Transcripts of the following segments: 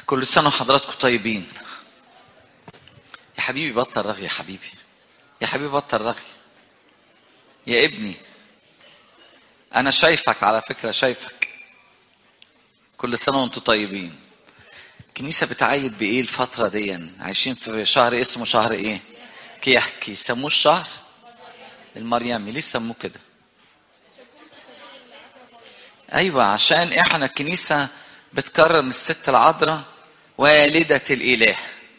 كل سنة وحضراتكم طيبين يا حبيبي بطل رغي يا حبيبي يا حبيبي بطل رغي يا ابني أنا شايفك على فكرة شايفك كل سنة وانتم طيبين الكنيسة بتعيد بإيه الفترة دي عايشين في شهر اسمه شهر إيه كيحكي سموه الشهر المريمي ليه سموه كده ايوه عشان احنا الكنيسه بتكرم الست العذراء والده الاله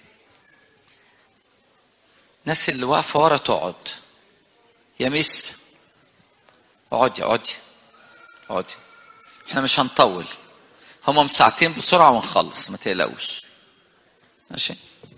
الناس اللي واقفه ورا تقعد يا ميس اقعدي اقعدي اقعدي احنا مش هنطول هما ساعتين بسرعه ونخلص ما تقلقوش ماشي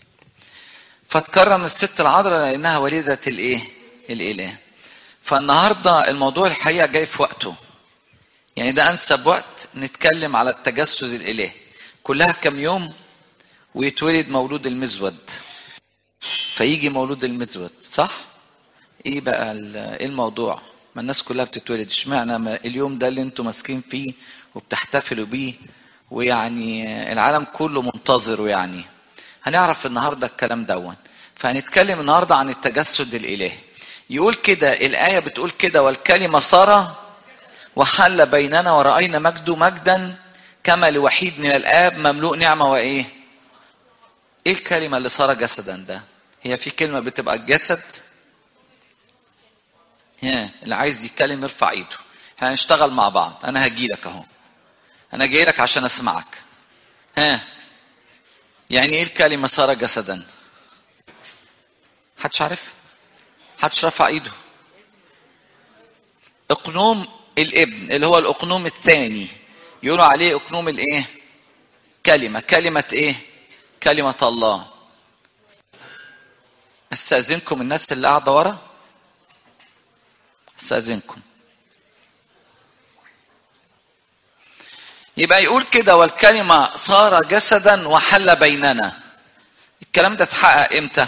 فتكرم الست العذراء لانها والده الايه الاله فالنهارده الموضوع الحقيقه جاي في وقته يعني ده انسب وقت نتكلم على التجسد الالهي كلها كم يوم ويتولد مولود المزود فيجي مولود المزود صح ايه بقى ايه الموضوع ما الناس كلها بتتولد اشمعنى اليوم ده اللي انتم ماسكين فيه وبتحتفلوا بيه ويعني العالم كله منتظره يعني هنعرف النهارده الكلام دون فهنتكلم النهارده عن التجسد الالهي يقول كده الايه بتقول كده والكلمه صار وحل بيننا ورأينا مجده مجدا كما لوحيد من الآب مملوء نعمة وإيه؟ إيه الكلمة اللي صار جسدا ده؟ هي في كلمة بتبقى الجسد؟ ها اللي عايز يتكلم يرفع إيده. احنا هنشتغل مع بعض، أنا هجي لك أهو. أنا جاي لك عشان أسمعك. ها يعني إيه الكلمة صار جسدا؟ حدش عارف؟ حدش رفع إيده. اقنوم الابن اللي هو الاقنوم الثاني يقولوا عليه اقنوم الايه كلمه كلمه ايه كلمه الله استاذنكم الناس اللي قاعده ورا استاذنكم يبقى يقول كده والكلمه صار جسدا وحل بيننا الكلام ده اتحقق امتى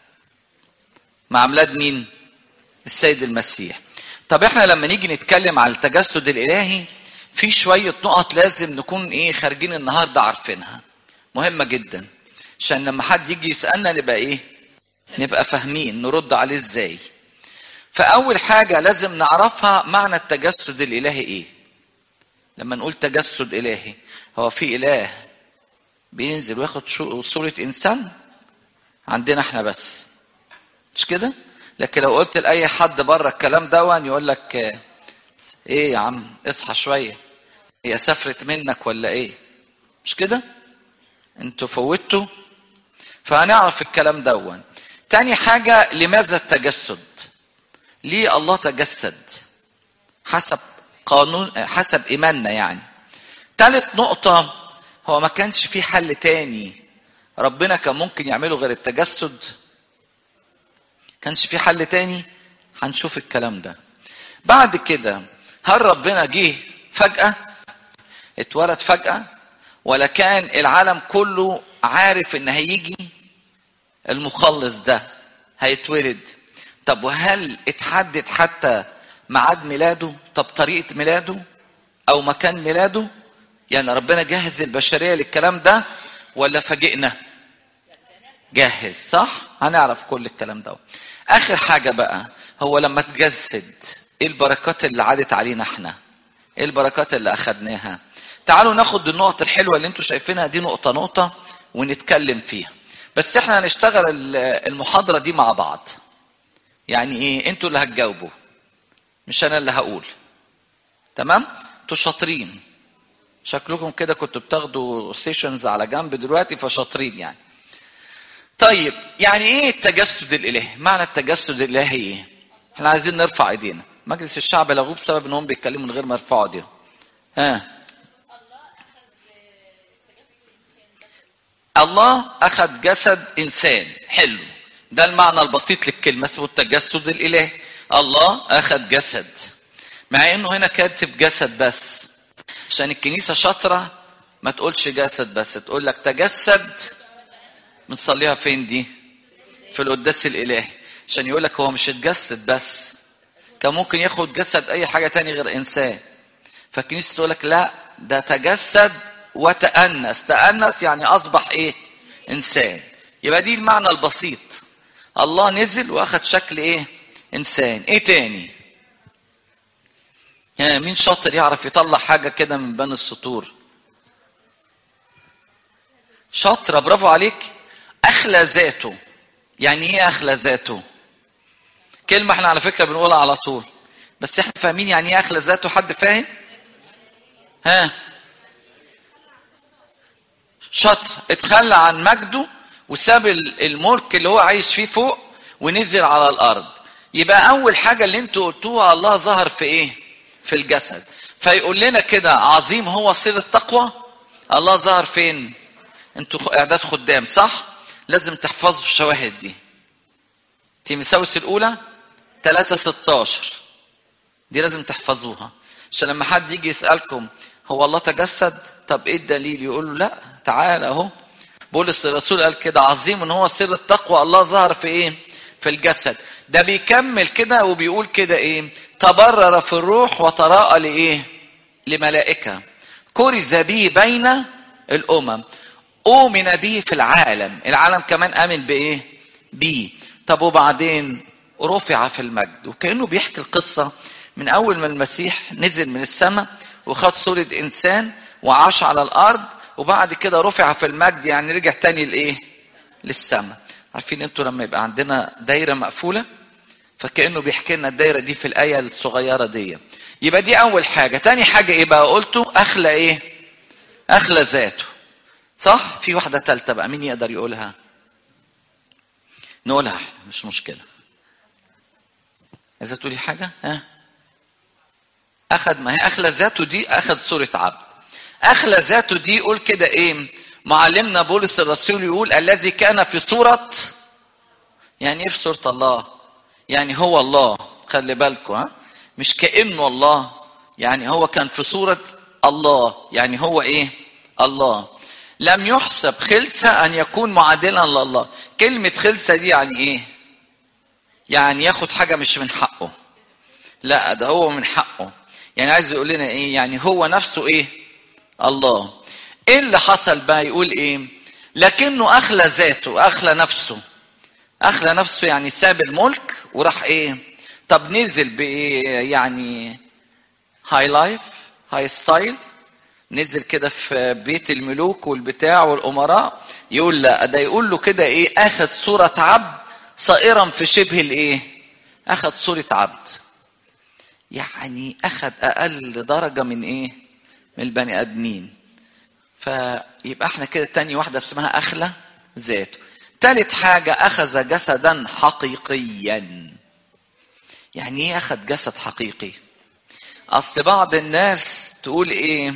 مع ميلاد مين السيد المسيح طب احنا لما نيجي نتكلم على التجسد الالهي في شويه نقط لازم نكون ايه خارجين النهارده عارفينها مهمه جدا عشان لما حد يجي يسالنا نبقى ايه نبقى فاهمين نرد عليه ازاي فاول حاجه لازم نعرفها معنى التجسد الالهي ايه لما نقول تجسد الهي هو في اله بينزل وياخد صوره انسان عندنا احنا بس مش كده لكن لو قلت لاي حد بره الكلام دون يقول لك ايه يا عم اصحى شويه هي سافرت منك ولا ايه مش كده انتوا فوتوا فهنعرف الكلام دون تاني حاجة لماذا التجسد ليه الله تجسد حسب قانون حسب ايماننا يعني تالت نقطة هو ما كانش في حل تاني ربنا كان ممكن يعمله غير التجسد كانش في حل تاني هنشوف الكلام ده بعد كده هل ربنا جه فجأة اتولد فجأة ولا كان العالم كله عارف ان هيجي المخلص ده هيتولد طب وهل اتحدد حتى ميعاد ميلاده طب طريقة ميلاده او مكان ميلاده يعني ربنا جهز البشرية للكلام ده ولا فاجئنا جاهز صح هنعرف كل الكلام ده اخر حاجه بقى هو لما تجسد ايه البركات اللي عادت علينا احنا ايه البركات اللي اخدناها تعالوا ناخد النقط الحلوه اللي انتوا شايفينها دي نقطه نقطه ونتكلم فيها بس احنا هنشتغل المحاضره دي مع بعض يعني ايه انتوا اللي هتجاوبوا مش انا اللي هقول تمام انتوا شاطرين شكلكم كده كنتوا بتاخدوا سيشنز على جنب دلوقتي فشاطرين يعني طيب يعني ايه التجسد الالهي معنى التجسد الالهي ايه احنا عايزين نرفع ايدينا مجلس الشعب لغوه بسبب انهم بيتكلموا من غير ما يرفعوا ايديهم ها الله اخذ جسد انسان حلو ده المعنى البسيط للكلمه اسمه التجسد الالهي الله اخذ جسد مع انه هنا كاتب جسد بس عشان الكنيسه شاطره ما تقولش جسد بس تقول لك تجسد بنصليها فين دي في القداس الالهي عشان يقول لك هو مش اتجسد بس كان ممكن ياخد جسد اي حاجه تاني غير انسان فالكنيسه تقول لك لا ده تجسد وتأنس تأنس يعني أصبح إيه إنسان يبقى دي المعنى البسيط الله نزل وأخذ شكل إيه إنسان إيه تاني يعني مين شاطر يعرف يطلع حاجة كده من بين السطور شاطرة برافو عليك أخلى ذاته يعني إيه أخلى ذاته كلمة احنا على فكرة بنقولها على طول بس احنا فاهمين يعني ايه أخلى ذاته حد فاهم ها شاطر اتخلى عن مجده وساب الملك اللي هو عايش فيه فوق ونزل على الارض يبقى اول حاجه اللي انتوا قلتوها الله ظهر في ايه في الجسد فيقول لنا كده عظيم هو سر التقوى الله ظهر فين انتوا اعداد خدام صح لازم تحفظوا الشواهد دي تيمساوس الاولى 3 16 دي لازم تحفظوها عشان لما حد يجي يسالكم هو الله تجسد طب ايه الدليل يقول له لا تعال اهو بولس الرسول قال كده عظيم ان هو سر التقوى الله ظهر في ايه في الجسد ده بيكمل كده وبيقول كده ايه تبرر في الروح وتراءى لايه لملائكه كرز به بين الامم أؤمن به في العالم العالم كمان آمن بإيه بيه طب وبعدين رفع في المجد وكأنه بيحكي القصة من أول ما المسيح نزل من السماء وخد صورة إنسان وعاش على الأرض وبعد كده رفع في المجد يعني رجع تاني لإيه للسماء عارفين انتوا لما يبقى عندنا دايرة مقفولة فكأنه بيحكي لنا الدايرة دي في الآية الصغيرة دي يبقى دي أول حاجة تاني حاجة إيه بقى قلته أخلى إيه أخلى ذاته صح في واحدة تالتة بقى مين يقدر يقولها نقولها احنا مش مشكلة إذا تقولي حاجة ها أخذ ما هي أخلى ذاته دي أخذ صورة عبد أخلى ذاته دي يقول كده إيه معلمنا بولس الرسول يقول الذي كان في صورة يعني إيه في صورة الله يعني هو الله خلي بالكم ها مش كأنه الله يعني هو كان في صورة الله يعني هو إيه الله لم يحسب خلسة أن يكون معادلا لله كلمة خلسة دي يعني إيه يعني ياخد حاجة مش من حقه لا ده هو من حقه يعني عايز يقول لنا إيه يعني هو نفسه إيه الله إيه اللي حصل بقى يقول إيه لكنه أخلى ذاته أخلى نفسه أخلى نفسه يعني ساب الملك وراح إيه طب نزل بإيه يعني هاي لايف هاي ستايل نزل كده في بيت الملوك والبتاع والامراء يقول لا ده يقول له كده ايه اخذ صورة عبد صائرا في شبه الايه اخذ صورة عبد يعني اخذ اقل درجة من ايه من البني ادمين فيبقى احنا كده تاني واحدة اسمها اخلى ذاته تالت حاجة اخذ جسدا حقيقيا يعني ايه اخذ جسد حقيقي اصل بعض الناس تقول ايه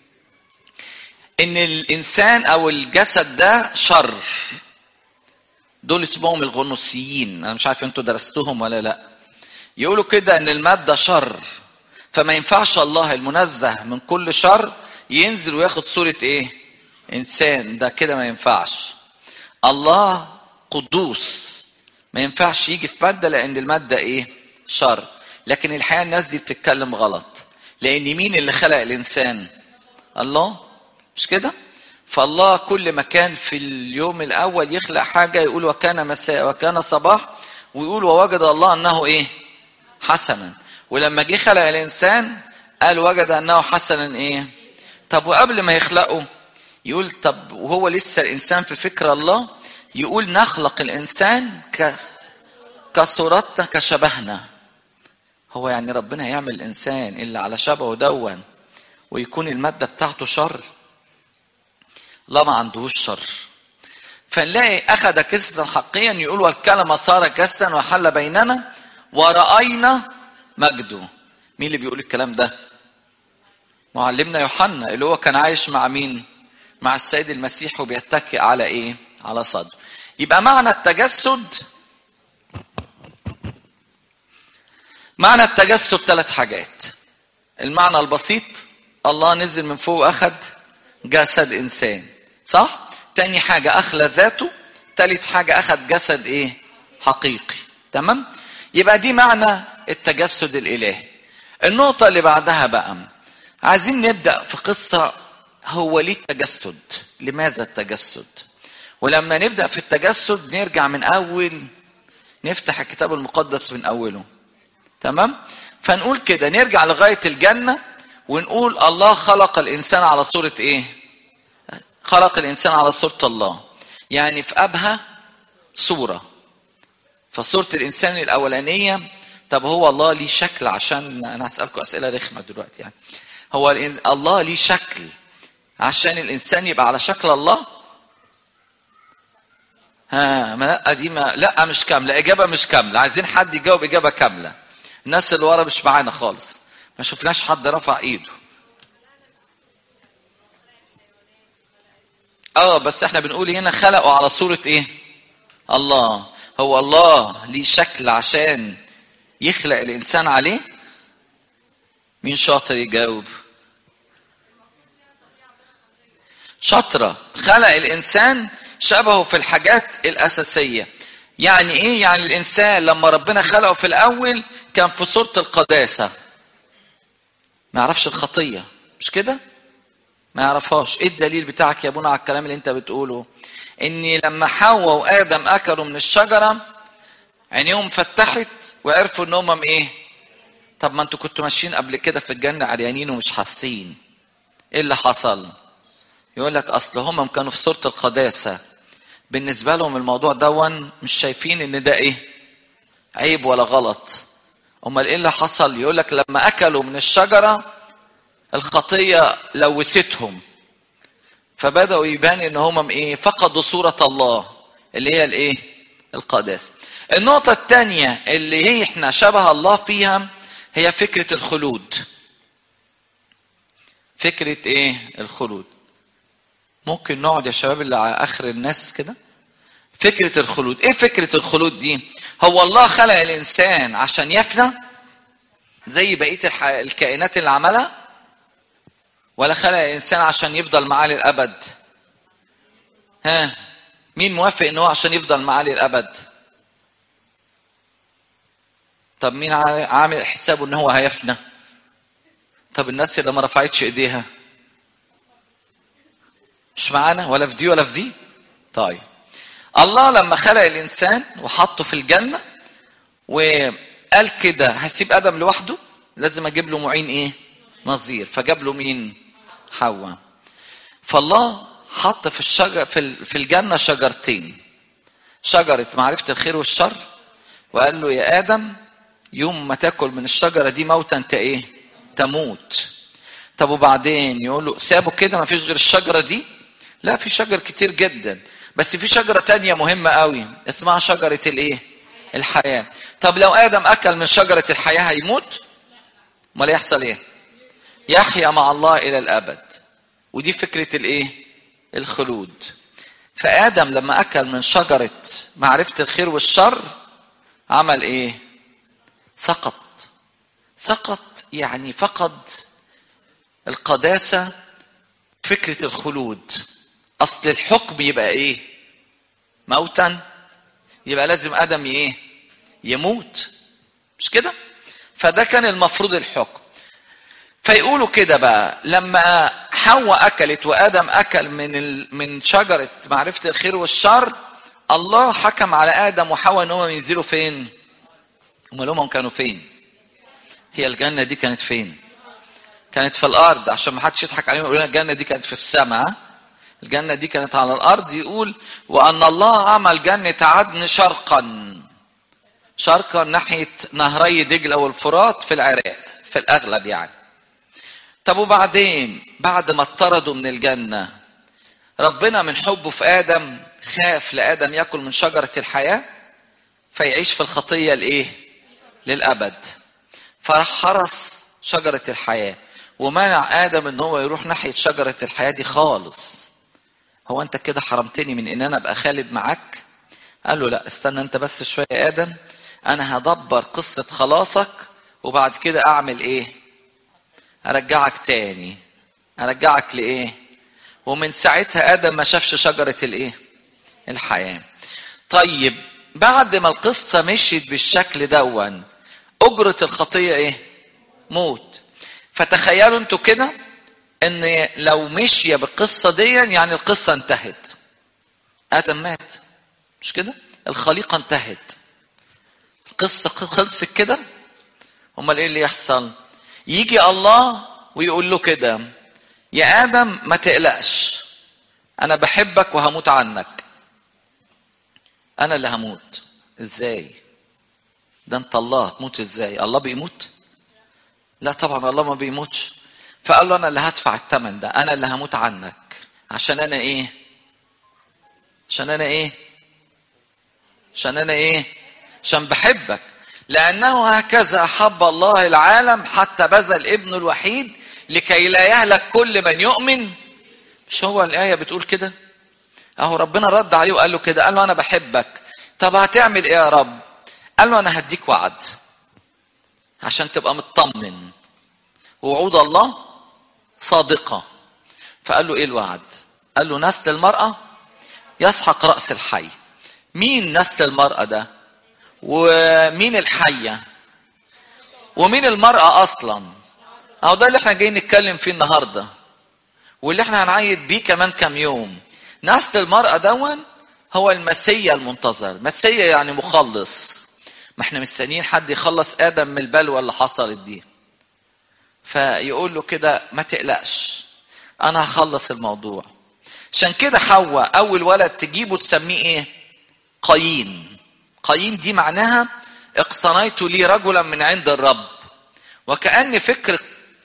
ان الانسان او الجسد ده شر دول اسمهم الغنوصيين انا مش عارف انتوا درستوهم ولا لا يقولوا كده ان الماده شر فما ينفعش الله المنزه من كل شر ينزل وياخد صوره ايه انسان ده كده ما ينفعش الله قدوس ما ينفعش يجي في ماده لان الماده ايه شر لكن الحقيقه الناس دي بتتكلم غلط لان مين اللي خلق الانسان الله مش كده فالله كل ما كان في اليوم الاول يخلق حاجه يقول وكان مساء وكان صباح ويقول ووجد الله انه ايه حسنا ولما جه خلق الانسان قال وجد انه حسنا ايه طب وقبل ما يخلقه يقول طب وهو لسه الانسان في فكر الله يقول نخلق الانسان ك كصورتنا كشبهنا هو يعني ربنا هيعمل الانسان اللي على شبهه دون ويكون الماده بتاعته شر لا ما عندهوش شر فنلاقي اخذ جسدا حقيا يقول والكلمه صار جسدا وحل بيننا ورأينا مجده مين اللي بيقول الكلام ده معلمنا يوحنا اللي هو كان عايش مع مين مع السيد المسيح وبيتكئ على ايه على صدره يبقى معنى التجسد معنى التجسد ثلاث حاجات المعنى البسيط الله نزل من فوق واخد جسد انسان صح تاني حاجة اخلى ذاته تالت حاجة اخد جسد ايه حقيقي تمام يبقى دي معنى التجسد الالهي النقطة اللي بعدها بقى عايزين نبدأ في قصة هو ليه التجسد لماذا التجسد ولما نبدا في التجسد نرجع من اول نفتح الكتاب المقدس من اوله تمام فنقول كده نرجع لغايه الجنه ونقول الله خلق الانسان على صوره ايه خلق الانسان على صوره الله يعني في ابهى صوره فصوره الانسان الاولانيه طب هو الله ليه شكل عشان انا هسالكم اسئله رخمه دلوقتي يعني هو الله ليه شكل عشان الانسان يبقى على شكل الله ها ما لا دي ما لا مش كامله اجابه مش كامله عايزين حد يجاوب اجابه كامله الناس اللي ورا مش معانا خالص ما شفناش حد رفع ايده اه بس احنا بنقول هنا خلقوا على صورة ايه الله هو الله ليه شكل عشان يخلق الانسان عليه مين شاطر يجاوب شاطرة خلق الانسان شبهه في الحاجات الاساسية يعني ايه يعني الانسان لما ربنا خلقه في الاول كان في صورة القداسة ما يعرفش الخطية مش كده ما يعرفهاش ايه الدليل بتاعك يا ابونا على الكلام اللي انت بتقوله اني لما حواء وادم اكلوا من الشجره عينيهم فتحت وعرفوا ان هم ايه طب ما انتوا كنتوا ماشيين قبل كده في الجنه عريانين ومش حاسين ايه اللي حصل يقول لك اصل هم كانوا في صوره القداسه بالنسبه لهم الموضوع دون مش شايفين ان ده ايه عيب ولا غلط امال ايه اللي حصل يقول لك لما اكلوا من الشجره الخطيه لوثتهم فبداوا يبان ان هم ايه فقدوا صوره الله اللي هي الايه القداسه النقطه الثانيه اللي هي احنا شبه الله فيها هي فكره الخلود فكره ايه الخلود ممكن نقعد يا شباب اللي على اخر الناس كده فكره الخلود ايه فكره الخلود دي هو الله خلق الانسان عشان يفنى زي بقيه الح... الكائنات اللي عملها ولا خلق الانسان عشان يفضل معاه للابد ها مين موافق ان هو عشان يفضل معاه للابد طب مين عامل حسابه ان هو هيفنى طب الناس اللي ما رفعتش ايديها مش معانا ولا في دي ولا في دي طيب الله لما خلق الانسان وحطه في الجنه وقال كده هسيب ادم لوحده لازم اجيب له معين ايه نظير فجاب له مين حواء فالله حط في الشجر في في الجنه شجرتين شجره معرفه الخير والشر وقال له يا ادم يوم ما تاكل من الشجره دي موتا انت ايه تموت طب وبعدين يقول له سابه كده ما فيش غير الشجره دي لا في شجر كتير جدا بس في شجره تانية مهمه قوي اسمها شجره الايه الحياه طب لو ادم اكل من شجره الحياه هيموت امال يحصل ايه يحيا مع الله الى الابد ودي فكره الايه الخلود فادم لما اكل من شجره معرفه الخير والشر عمل ايه سقط سقط يعني فقد القداسه فكره الخلود اصل الحكم يبقى ايه موتا يبقى لازم ادم ايه يموت مش كده فده كان المفروض الحكم فيقولوا كده بقى لما حواء اكلت وادم اكل من ال... من شجره معرفه الخير والشر الله حكم على ادم وحواء ان هم ينزلوا فين؟ امال هم كانوا فين؟ هي الجنه دي كانت فين؟ كانت في الارض عشان ما حدش يضحك علينا ويقول الجنه دي كانت في السماء الجنه دي كانت على الارض يقول وان الله عمل جنه عدن شرقا شرقا ناحيه نهري دجله والفرات في العراق في الاغلب يعني طب وبعدين بعد ما اطردوا من الجنة ربنا من حبه في آدم خاف لآدم يأكل من شجرة الحياة فيعيش في الخطية الإيه؟ للأبد فراح حرس شجرة الحياة ومنع آدم إن هو يروح ناحية شجرة الحياة دي خالص هو أنت كده حرمتني من إن أنا أبقى خالد معاك؟ قال له لا استنى أنت بس شوية يا آدم أنا هدبر قصة خلاصك وبعد كده أعمل إيه؟ ارجعك تاني ارجعك لايه ومن ساعتها ادم ما شافش شجره الايه الحياه طيب بعد ما القصه مشيت بالشكل دون اجره الخطيه ايه موت فتخيلوا انتوا كده ان لو مشي بالقصه دي يعني القصه انتهت ادم مات مش كده الخليقه انتهت القصه خلصت كده امال ايه اللي يحصل يجي الله ويقول له كده يا ادم ما تقلقش انا بحبك وهموت عنك انا اللي هموت ازاي ده انت الله تموت ازاي الله بيموت لا طبعا الله ما بيموتش فقال له انا اللي هدفع الثمن ده انا اللي هموت عنك عشان انا ايه عشان انا ايه عشان انا ايه عشان بحبك لانه هكذا احب الله العالم حتى بذل ابنه الوحيد لكي لا يهلك كل من يؤمن مش هو الايه بتقول كده اهو ربنا رد عليه وقال له كده قال له انا بحبك طب هتعمل ايه يا رب قال له انا هديك وعد عشان تبقى مطمن ووعود الله صادقة فقال له ايه الوعد قال له نسل المرأة يسحق رأس الحي مين نسل المرأة ده ومين الحية ومين المرأة أصلا أهو ده اللي احنا جايين نتكلم فيه النهاردة واللي احنا هنعيد بيه كمان كام يوم نسل المرأة دون هو المسيا المنتظر مسيا يعني مخلص ما احنا مستنيين حد يخلص ادم من البلوى اللي حصلت دي فيقول له كده ما تقلقش انا هخلص الموضوع عشان كده حواء اول ولد تجيبه تسميه ايه قايين قايين دي معناها اقتنيت لي رجلا من عند الرب وكأن فكر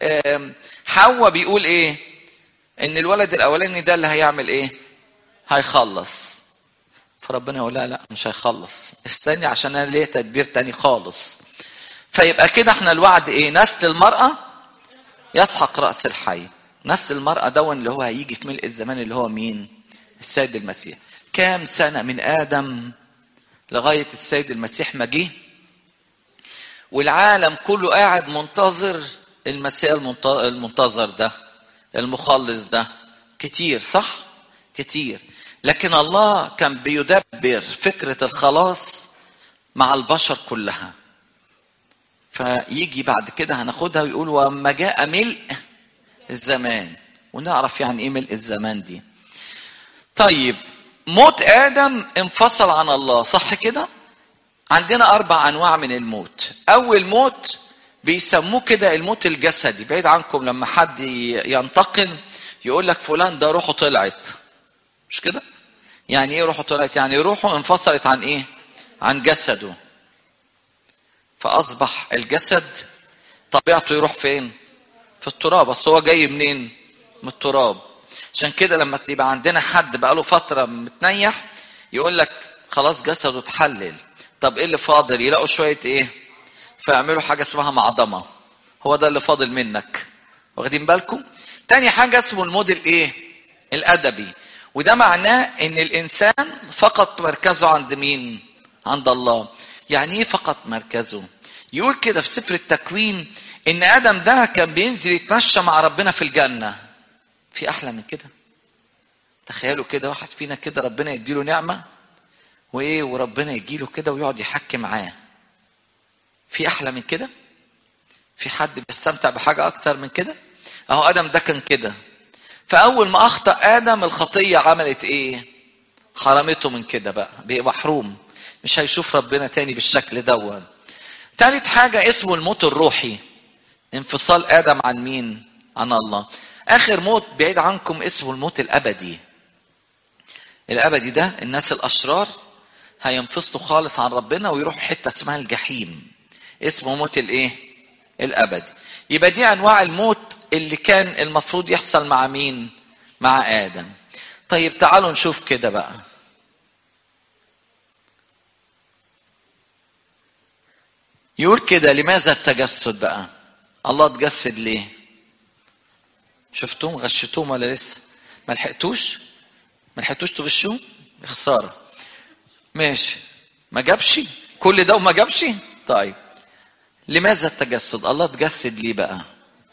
حواء بيقول ايه ان الولد الاولاني ده اللي هيعمل ايه هيخلص فربنا يقول لها لا مش هيخلص استني عشان انا ليه تدبير تاني خالص فيبقى كده احنا الوعد ايه نسل المرأة يسحق رأس الحي نسل المرأة دون اللي هو هيجي في ملء الزمان اللي هو مين السيد المسيح كام سنة من آدم لغاية السيد المسيح ما جه والعالم كله قاعد منتظر المسيح المنتظر ده المخلص ده كتير صح كتير لكن الله كان بيدبر فكرة الخلاص مع البشر كلها فيجي بعد كده هناخدها ويقول وما جاء ملء الزمان ونعرف يعني ايه ملء الزمان دي طيب موت ادم انفصل عن الله صح كده عندنا اربع انواع من الموت اول موت بيسموه كده الموت الجسدي بعيد عنكم لما حد ينتقل يقول لك فلان ده روحه طلعت مش كده يعني ايه روحه طلعت يعني روحه انفصلت عن ايه عن جسده فاصبح الجسد طبيعته يروح فين في التراب اصل هو جاي منين من التراب عشان كده لما تبقى عندنا حد بقاله فتره متنيح يقول لك خلاص جسده اتحلل طب ايه اللي فاضل يلاقوا شويه ايه فيعملوا حاجه اسمها معضمه هو ده اللي فاضل منك واخدين بالكم تاني حاجه اسمه الموديل ايه الادبي وده معناه ان الانسان فقط مركزه عند مين عند الله يعني ايه فقط مركزه يقول كده في سفر التكوين ان ادم ده كان بينزل يتمشى مع ربنا في الجنه في احلى من كده تخيلوا كده واحد فينا كده ربنا يديله نعمه وايه وربنا يجيله كده ويقعد يحكي معاه في احلى من كده في حد بيستمتع بحاجه اكتر من كده اهو ادم ده كان كده فاول ما اخطا ادم الخطيه عملت ايه حرمته من كده بقى بقى محروم مش هيشوف ربنا تاني بالشكل دون تالت حاجة اسمه الموت الروحي انفصال آدم عن مين عن الله آخر موت بعيد عنكم اسمه الموت الأبدي الأبدي ده الناس الأشرار هينفصلوا خالص عن ربنا ويروحوا حتة اسمها الجحيم اسمه موت الايه الأبدي يبقى دي أنواع الموت اللي كان المفروض يحصل مع مين مع آدم طيب تعالوا نشوف كده بقى يقول كده لماذا التجسد بقى الله اتجسد ليه شفتوهم غشتوهم ولا لسه ما لحقتوش ما لحقتوش تغشوه خساره ماشي ما جابش كل ده وما جابش طيب لماذا التجسد الله اتجسد ليه بقى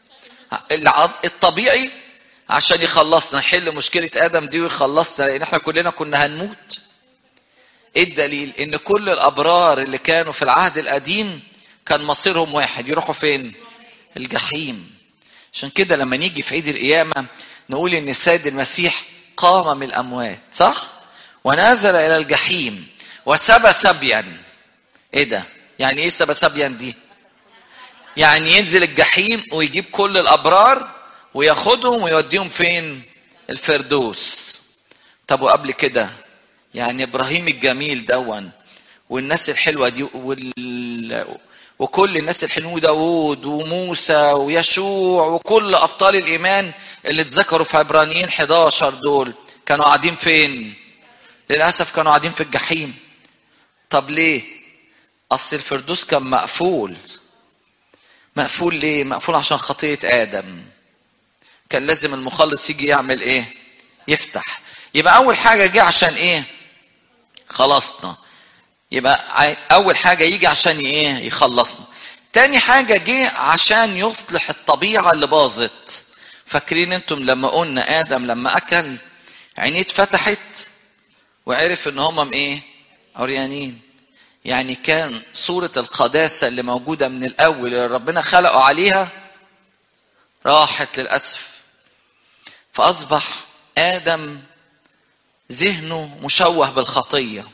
الطبيعي عشان يخلصنا يحل مشكله ادم دي ويخلصنا لان احنا كلنا كنا هنموت ايه الدليل ان كل الابرار اللي كانوا في العهد القديم كان مصيرهم واحد يروحوا فين الجحيم عشان كده لما نيجي في عيد القيامة نقول ان السيد المسيح قام من الاموات صح ونزل الى الجحيم وسبى سبيا ايه ده يعني ايه سبى سبيا دي يعني ينزل الجحيم ويجيب كل الابرار وياخدهم ويوديهم فين الفردوس طب وقبل كده يعني ابراهيم الجميل دون والناس الحلوه دي وال... وكل الناس الحلوين داوود وموسى ويشوع وكل ابطال الايمان اللي اتذكروا في عبرانيين 11 دول كانوا قاعدين فين للاسف كانوا قاعدين في الجحيم طب ليه اصل الفردوس كان مقفول مقفول ليه مقفول عشان خطيه ادم كان لازم المخلص يجي يعمل ايه يفتح يبقى اول حاجه جه عشان ايه خلصنا يبقى اول حاجه يجي عشان ايه يخلصنا تاني حاجه جه عشان يصلح الطبيعه اللي باظت فاكرين انتم لما قلنا ادم لما اكل عينيه اتفتحت وعرف ان هم ايه عريانين يعني كان صورة القداسة اللي موجودة من الأول اللي ربنا خلقه عليها راحت للأسف فأصبح آدم ذهنه مشوه بالخطية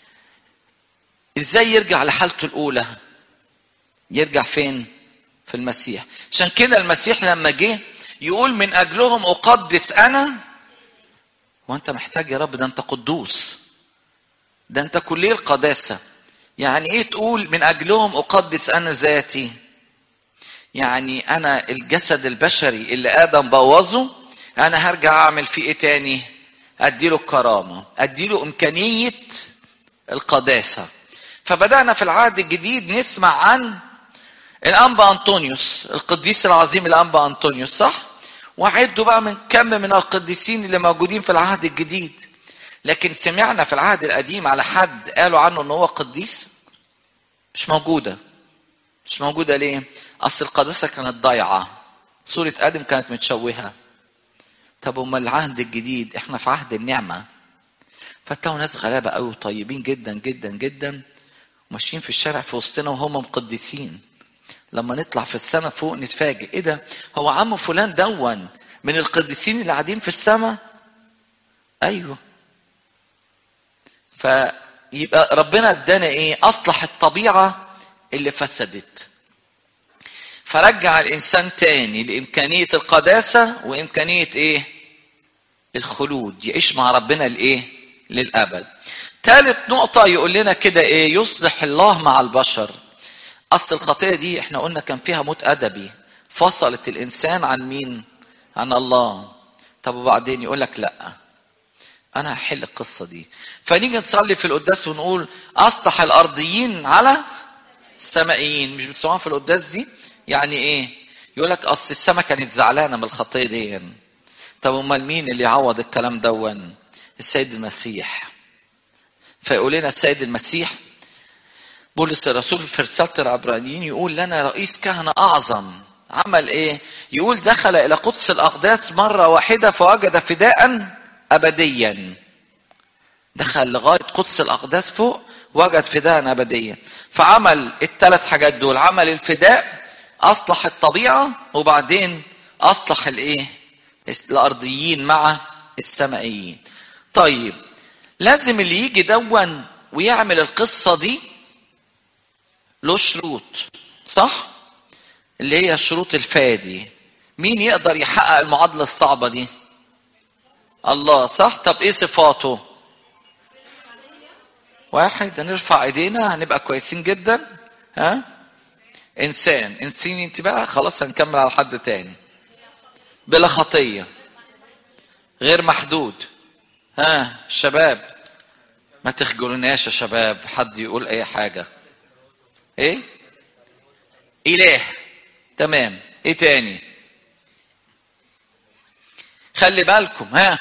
ازاي يرجع لحالته الاولى يرجع فين في المسيح عشان كده المسيح لما جه يقول من اجلهم اقدس انا وانت محتاج يا رب ده انت قدوس ده انت كليه القداسه يعني ايه تقول من اجلهم اقدس انا ذاتي يعني انا الجسد البشري اللي ادم بوظه انا هرجع اعمل فيه ايه تاني اديله الكرامه اديله امكانيه القداسه فبدأنا في العهد الجديد نسمع عن الأنبا أنطونيوس القديس العظيم الأنبا أنطونيوس صح؟ وعدوا بقى من كم من القديسين اللي موجودين في العهد الجديد لكن سمعنا في العهد القديم على حد قالوا عنه ان هو قديس مش موجودة مش موجودة ليه؟ أصل القداسة كانت ضايعة صورة آدم كانت متشوهة طب أمال العهد الجديد احنا في عهد النعمة فتلاقوا ناس غلابة قوي وطيبين جدا جدا جدا ماشيين في الشارع في وسطنا وهم مقدسين لما نطلع في السماء فوق نتفاجئ ايه ده هو عم فلان دون من القديسين اللي قاعدين في السماء ايوه فيبقى ربنا ادانا ايه اصلح الطبيعه اللي فسدت فرجع الانسان تاني لامكانيه القداسه وامكانيه ايه الخلود يعيش مع ربنا الايه للابد ثالث نقطة يقول لنا كده ايه يصلح الله مع البشر اصل الخطية دي احنا قلنا كان فيها موت ادبي فصلت الانسان عن مين عن الله طب وبعدين يقول لك لا انا هحل القصة دي فنيجي نصلي في القداس ونقول اصلح الارضيين على السمائيين مش بتسمعوها في القداس دي يعني ايه يقول لك اصل السماء كانت زعلانة من الخطية دي طب امال مين اللي يعوض الكلام دون السيد المسيح فيقول لنا السيد المسيح بولس الرسول في رسالة العبرانيين يقول لنا رئيس كهنة أعظم عمل إيه؟ يقول دخل إلى قدس الأقداس مرة واحدة فوجد فداء أبديا دخل لغاية قدس الأقداس فوق وجد فداء أبديا فعمل الثلاث حاجات دول عمل الفداء أصلح الطبيعة وبعدين أصلح الإيه؟ الأرضيين مع السمائيين طيب لازم اللي يجي دون ويعمل القصة دي له شروط صح؟ اللي هي شروط الفادي مين يقدر يحقق المعادلة الصعبة دي؟ الله صح؟ طب ايه صفاته؟ واحد هنرفع ايدينا هنبقى كويسين جدا ها؟ انسان انسان انت بقى خلاص هنكمل على حد تاني بلا خطية غير محدود ها شباب ما تخجلوناش يا شباب حد يقول اي حاجة ايه اله تمام ايه تاني خلي بالكم ها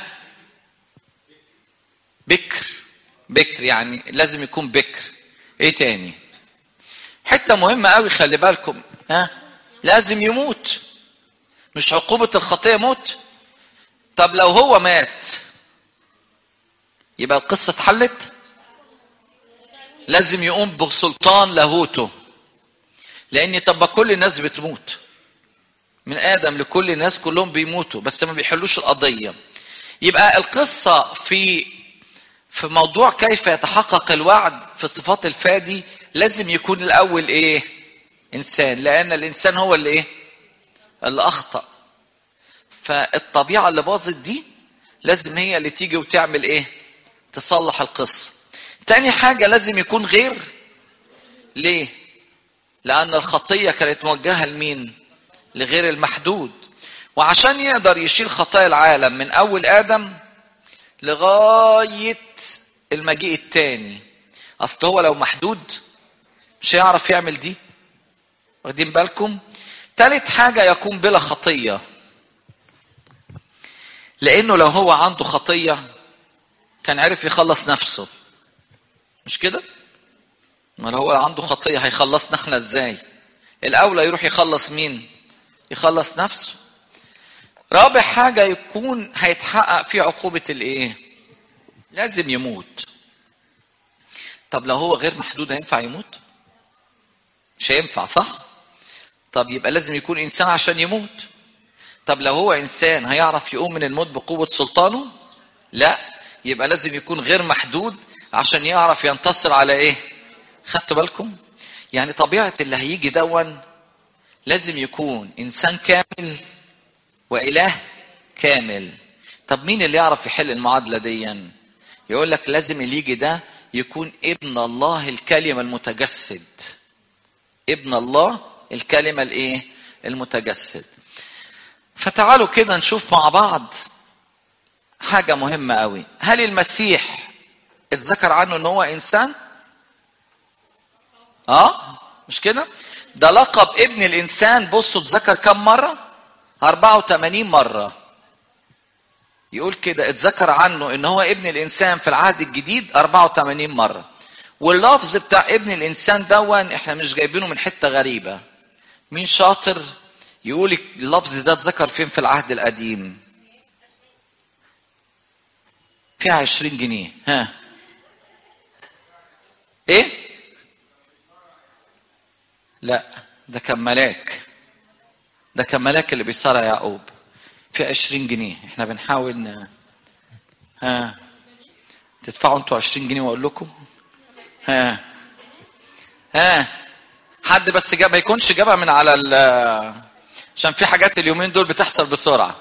بكر بكر يعني لازم يكون بكر ايه تاني حته مهمه قوي خلي بالكم ها لازم يموت مش عقوبه الخطيه موت طب لو هو مات يبقى القصه اتحلت لازم يقوم بسلطان لاهوته لان طب كل الناس بتموت من ادم لكل الناس كلهم بيموتوا بس ما بيحلوش القضيه يبقى القصه في في موضوع كيف يتحقق الوعد في صفات الفادي لازم يكون الاول ايه انسان لان الانسان هو اللي ايه اللي اخطا فالطبيعه اللي باظت دي لازم هي اللي تيجي وتعمل ايه تصلح القصه تاني حاجه لازم يكون غير ليه لان الخطيه كانت موجهه لمين لغير المحدود وعشان يقدر يشيل خطايا العالم من اول ادم لغايه المجيء التاني اصل هو لو محدود مش هيعرف يعمل دي واخدين بالكم تالت حاجة يكون بلا خطية لأنه لو هو عنده خطية كان عرف يخلص نفسه مش كده؟ ما لو هو عنده خطية هيخلصنا احنا ازاي؟ الأولى يروح يخلص مين؟ يخلص نفسه رابع حاجة يكون هيتحقق فيه عقوبة الايه؟ لازم يموت طب لو هو غير محدود هينفع يموت؟ مش هينفع صح؟ طب يبقى لازم يكون انسان عشان يموت طب لو هو انسان هيعرف يقوم من الموت بقوه سلطانه لا يبقى لازم يكون غير محدود عشان يعرف ينتصر على ايه خدتوا بالكم يعني طبيعه اللي هيجي دون لازم يكون انسان كامل واله كامل طب مين اللي يعرف يحل المعادله دي يقول لك لازم اللي يجي ده يكون ابن الله الكلمه المتجسد ابن الله الكلمة الايه المتجسد فتعالوا كده نشوف مع بعض حاجة مهمة قوي هل المسيح اتذكر عنه ان هو انسان اه مش كده ده لقب ابن الانسان بصوا اتذكر كم مرة 84 مرة يقول كده اتذكر عنه ان هو ابن الانسان في العهد الجديد 84 مرة واللفظ بتاع ابن الانسان دون احنا مش جايبينه من حته غريبه مين شاطر يقول اللفظ ده اتذكر فين في العهد القديم فيها عشرين جنيه ها ايه لا ده كان ملاك ده كان ملاك اللي بيصارع يعقوب في عشرين جنيه احنا بنحاول ن... ها تدفعوا انتوا عشرين جنيه واقول لكم ها ها حد بس جاب ما يكونش جابها من على ال عشان في حاجات اليومين دول بتحصل بسرعه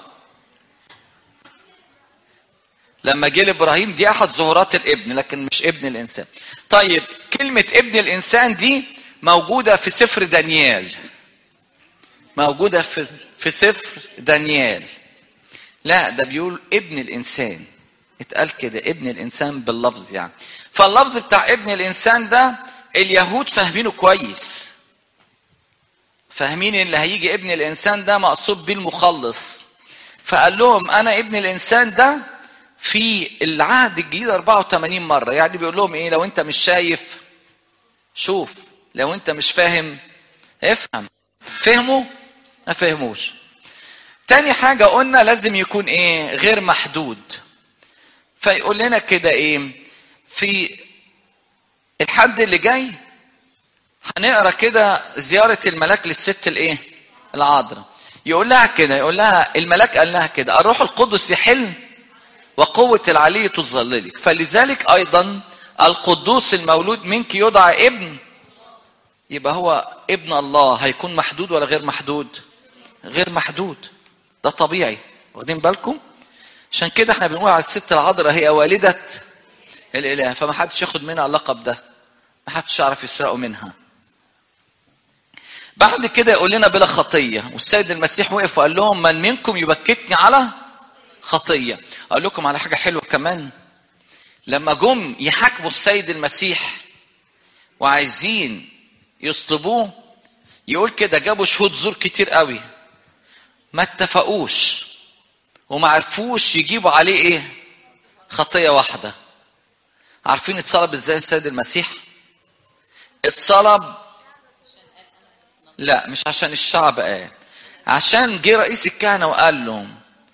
لما جه لابراهيم دي احد ظهورات الابن لكن مش ابن الانسان طيب كلمه ابن الانسان دي موجوده في سفر دانيال موجوده في في سفر دانيال لا ده بيقول ابن الانسان اتقال كده ابن الانسان باللفظ يعني فاللفظ بتاع ابن الانسان ده اليهود فاهمينه كويس فاهمين اللي هيجي ابن الانسان ده مقصود بيه المخلص فقال لهم انا ابن الانسان ده في العهد الجديد 84 مره يعني بيقول لهم ايه لو انت مش شايف شوف لو انت مش فاهم افهم فهموا ما فهموش تاني حاجة قلنا لازم يكون ايه غير محدود فيقول لنا كده ايه في الحد اللي جاي هنقرا كده زيارة الملاك للست الايه العذراء يقول لها كده يقول لها الملاك قال لها كده الروح القدس يحل وقوة العلي تظللك فلذلك أيضا القدوس المولود منك يدعى ابن يبقى هو ابن الله هيكون محدود ولا غير محدود غير محدود ده طبيعي واخدين بالكم عشان كده احنا بنقول على الست العذراء هي والدة الإله فما حدش ياخد منها اللقب ده ما حدش يعرف يسرقه منها بعد كده يقول لنا بلا خطية والسيد المسيح وقف وقال لهم من منكم يبكتني على خطية أقول لكم على حاجة حلوة كمان لما جم يحاكموا السيد المسيح وعايزين يصلبوه يقول كده جابوا شهود زور كتير قوي ما اتفقوش وما عرفوش يجيبوا عليه ايه خطية واحدة عارفين اتصلب ازاي السيد المسيح اتصلب لا مش عشان الشعب قال عشان جه رئيس الكهنة وقال لهم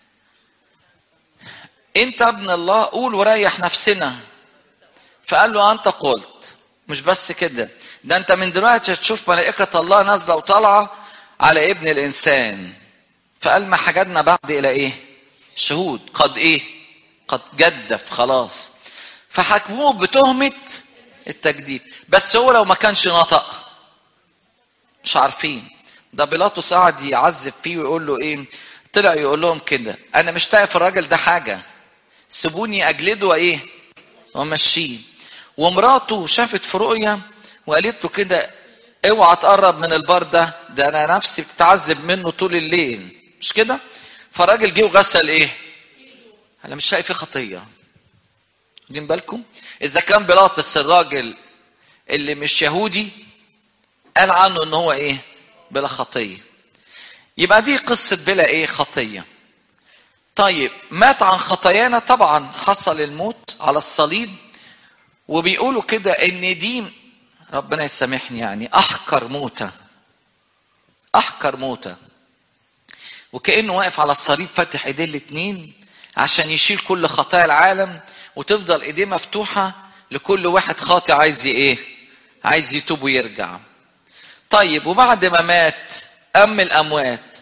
انت ابن الله قول وريح نفسنا فقال له انت قلت مش بس كده ده انت من دلوقتي هتشوف ملائكة الله نازلة وطالعة على ابن الانسان فقال ما حاجتنا بعد الى ايه شهود قد ايه قد جدف خلاص فحكموه بتهمة التجديف بس هو لو ما كانش نطق مش عارفين ده بيلاطس قعد يعذب فيه ويقول له ايه طلع يقول لهم كده انا مش في الراجل ده حاجه سيبوني اجلده وايه وامشيه ومراته شافت في رؤيا وقالت له كده اوعى تقرب من البار ده ده انا نفسي بتتعذب منه طول الليل مش كده فالراجل جه وغسل ايه انا مش شايف فيه خطيه واخدين بالكم اذا كان بيلاطس الراجل اللي مش يهودي قال عنه ان هو ايه بلا خطيه يبقى دي قصه بلا ايه خطيه طيب مات عن خطايانا طبعا حصل الموت على الصليب وبيقولوا كده ان دي ربنا يسامحني يعني احقر موتة احقر موتة وكانه واقف على الصليب فاتح ايديه الاتنين عشان يشيل كل خطايا العالم وتفضل ايديه مفتوحه لكل واحد خاطئ عايز ايه عايز يتوب ويرجع طيب وبعد ما مات أم الأموات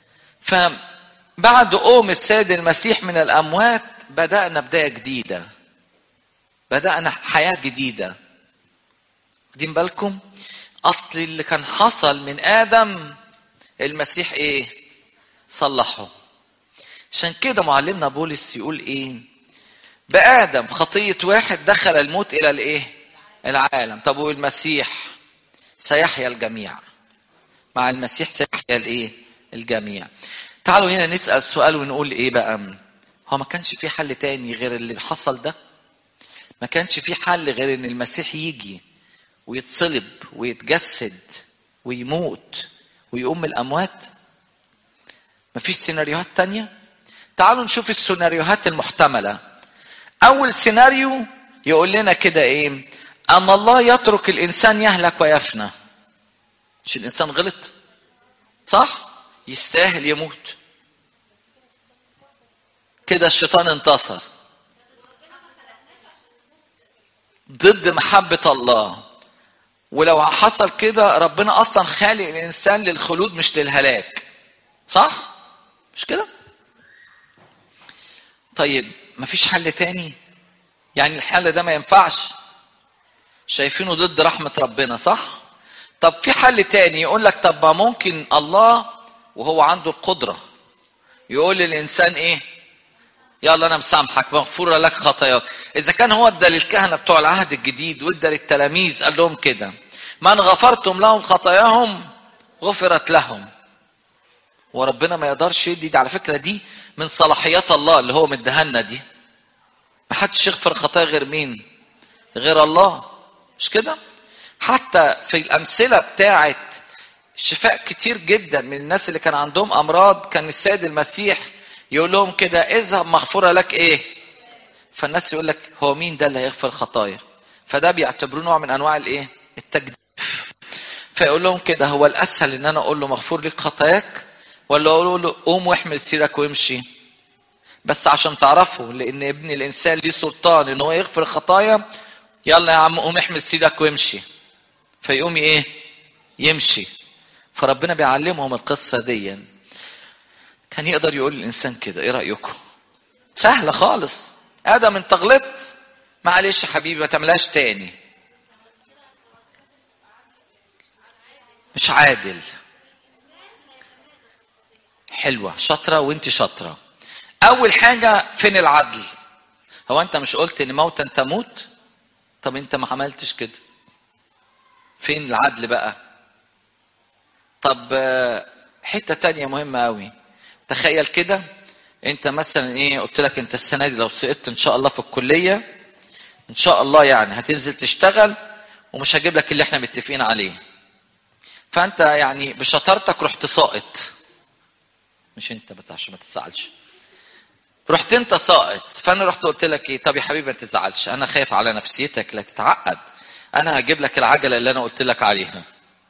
فبعد قوم السيد المسيح من الأموات بدأنا بداية جديدة بدأنا حياة جديدة واخدين بالكم أصل اللي كان حصل من آدم المسيح إيه صلحه عشان كده معلمنا بولس يقول إيه بآدم خطية واحد دخل الموت إلى الإيه العالم طب والمسيح سيحيا الجميع مع المسيح سيحيا الايه الجميع تعالوا هنا نسال سؤال ونقول ايه بقى هو ما كانش في حل تاني غير اللي حصل ده ما كانش في حل غير ان المسيح يجي ويتصلب ويتجسد ويموت ويقوم من الاموات ما فيش سيناريوهات تانية تعالوا نشوف السيناريوهات المحتملة أول سيناريو يقول لنا كده إيه أن الله يترك الإنسان يهلك ويفنى مش الإنسان غلط صح يستاهل يموت كده الشيطان انتصر ضد محبة الله ولو حصل كده ربنا أصلا خالق الإنسان للخلود مش للهلاك صح مش كده طيب مفيش حل تاني يعني الحل ده ما ينفعش شايفينه ضد رحمة ربنا صح طب في حل تاني يقول لك طب ما ممكن الله وهو عنده القدرة يقول للإنسان إيه يلا أنا مسامحك مغفورة لك خطاياك إذا كان هو ادى للكهنة بتوع العهد الجديد وادى للتلاميذ قال لهم كده من غفرتم لهم خطاياهم غفرت لهم وربنا ما يقدرش يدي دي على فكرة دي من صلاحيات الله اللي هو مديها دي ما حدش يغفر خطايا غير مين غير الله مش كده حتى في الأمثلة بتاعت شفاء كتير جدا من الناس اللي كان عندهم أمراض كان السيد المسيح يقول لهم كده اذهب مغفورة لك ايه فالناس يقول لك هو مين ده اللي هيغفر خطايا فده بيعتبروه نوع من انواع الايه التجديف فيقول لهم كده هو الاسهل ان انا اقول له مغفور لك خطاياك ولا اقول له قوم واحمل سيرك وامشي بس عشان تعرفوا لان ابن الانسان ليه سلطان ان هو يغفر الخطايا يلا يا عم قوم احمل سيرك وامشي فيقوم ايه يمشي فربنا بيعلمهم القصه دي كان يقدر يقول للانسان كده ايه رايكم سهله خالص ادم انت غلطت معلش يا حبيبي ما تعملهاش تاني مش عادل حلوه شاطره وانت شاطره اول حاجه فين العدل هو انت مش قلت ان موتا تموت طب انت ما عملتش كده فين العدل بقى طب حته تانية مهمه قوي تخيل كده انت مثلا ايه قلت لك انت السنه دي لو سقطت ان شاء الله في الكليه ان شاء الله يعني هتنزل تشتغل ومش هجيب لك اللي احنا متفقين عليه فانت يعني بشطارتك رحت ساقط مش انت بس عشان ما تزعلش رحت انت ساقط فانا رحت قلت لك ايه طب يا حبيبي ما تزعلش انا خايف على نفسيتك لا تتعقد انا هجيب لك العجله اللي انا قلت لك عليها